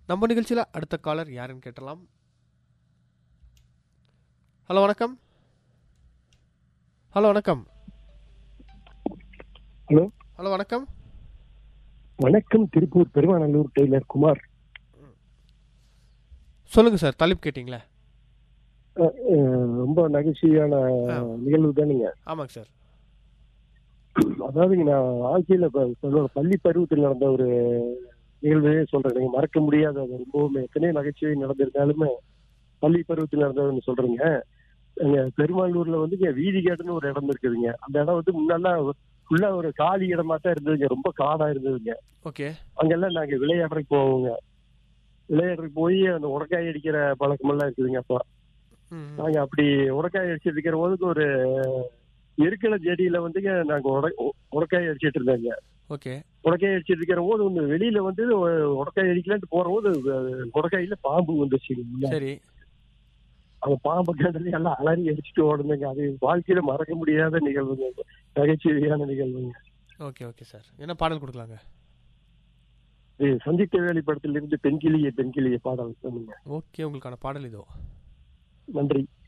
நம்ம நிகழ்ச்சியில் அடுத்த காலர் யாருன்னு கேட்டலாம் ஹலோ வணக்கம் ஹலோ வணக்கம் ஹலோ ஹலோ வணக்கம் வணக்கம் திருப்பூர் பெருமாநல்லூர் டெய்லர் குமார் சொல்லுங்க சார் தலைப்பு கேட்டிங்களே அஹ், அஹ், ரொம்ப நகைச்சுவையான ஆ. நிகழ்வு தானுங்க ஆமாங்க சார் அதாவதுங்க நான் வாழ்க்கையில இப்ப என்னோட பள்ளி பருவத்தில் நடந்த ஒரு நிகழ்வே சொல்றேன் நீங்க மறக்க முடியாத அது ரொம்பவுமே எத்தனையோ நகைச்சுவை நடந்திருந்தாலுமே பள்ளி பருவத்தில் நடந்ததுன்னு சொல்றேங்க எங்க பெருமாளூர்ல வந்து இங்க வீதி கேட்டுன்னு ஒரு இடம் இருக்குதுங்க அந்த இடம் வந்து முன்னெல்லாம் ஃபுல்லா ஒரு காலி இடமா தான் இருந்ததுங்க ரொம்ப காடா இருந்ததுங்க ஓகே அங்கெல்லாம் நாங்க விளையாடுறதுக்கு போவோங்க விளையாடுறதுக்கு போய் அந்த உடக்காய் அடிக்கிற பழக்கமெல்லாம் இருக்குதுங்க அப்ப ம் நாங்க அப்படி உடக்காய் அடிச்சிட்டு இருக்கிற போது ஒரு எருக்கலை செடியில வந்துங்க நாங்க உட- உ- உடக்காய் அடிச்சிட்டு இருந்தாங்க ஓகே உடக்காய் அடிச்சிட்டு இருக்கிற போது ஒண்ணு வெளியில வந்து ஒ- உடக்காய் அடிக்கலான்ட்டு போற போது அஹ், உடக்காயில பாம்பு வந்துருச்சு சரி அந்த பாம்பு கண்டது எல்லாம் அலறி அடிச்சுட்டு ஓடுனுங்க அது வாழ்க்கையில மறக்க முடியாத நிகழ்வுங்க நகைச்சுவையான நிகழ்வுங்க ஓகே ஓகே சார் என்ன பாடல் கொடுக்கலாங்க இது சந்தித்த வேலி படத்திலிருந்து பெண்கிளிய பெண்கிளிய பாடல் சொன்னீங்க ஓகே உங்களுக்கான பாடல் இதோ நன்றி